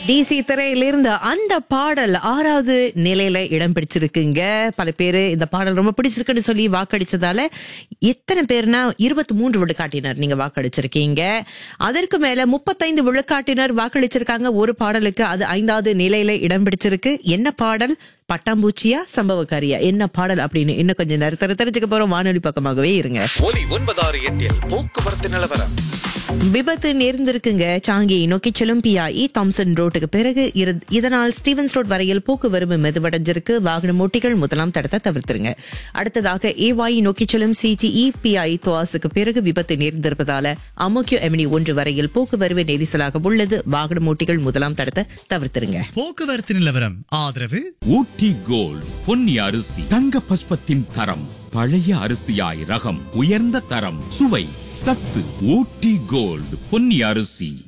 DC திரையிலிருந்து அந்த பாடல் ஆறாவது நிலையில இடம் பிடிச்சிருக்குங்க பல பேரு இந்த பாடல் ரொம்ப பிடிச்சிருக்குன்னு சொல்லி வாக்களிச்சதால எத்தனை பேர்னா இருபத்தி மூன்று விழுக்காட்டினர் நீங்க வாக்களிச்சிருக்கீங்க அதற்கு மேல முப்பத்தைந்து விழுக்காட்டினர் வாக்களிச்சிருக்காங்க ஒரு பாடலுக்கு அது ஐந்தாவது நிலையில இடம் பிடிச்சிருக்கு என்ன பாடல் பட்டாம்பூச்சியா சம்பவக்காரியா என்ன பாடல் அப்படின்னு இன்னும் கொஞ்சம் நேரத்தில் தெரிஞ்சுக்க போறோம் வானொலி பக்கமாகவே இருங்க ஒலி ஒன்பதாறு எட்டில் போக்குவரத்து நிலவரம் விபத்து நேர்ந்திருக்குங்க சாங்கியை நோக்கி செல்லும் பிஐஇ தாம்சன் ரோட்டுக்கு பிறகு இரு- இதனால் ஸ்டீவன்ஸ் ரோட் வரையில் போக்குவரவு மெதுவடைஞ்சிருக்கு வாகன ஓட்டிகள் முதலாம் தடத்தை தவிர்த்துருங்க அடுத்ததாக ஏவாய் நோக்கி செல்லும் சிடிஇ பிஐ துவாசுக்கு பிறகு விபத்து நேர்ந்திருப்பதால அமோக்கியோ எமினி ஒன்று வரையில் போக்குவரவு நெரிசலாக உள்ளது வாகன ஓட்டிகள் முதலாம் தடத்தை தவிர்த்துருங்க போக்குவரத்து நிலவரம் ஆதரவு ஊட்டி கோல்ட் பொன்னி அரிசி தங்க பஸ்பத்தின் தரம் பழைய அரிசியாய் ரகம் உயர்ந்த தரம் சுவை சத்து ஊட்டி கோல்ட் பொன்னி அரிசி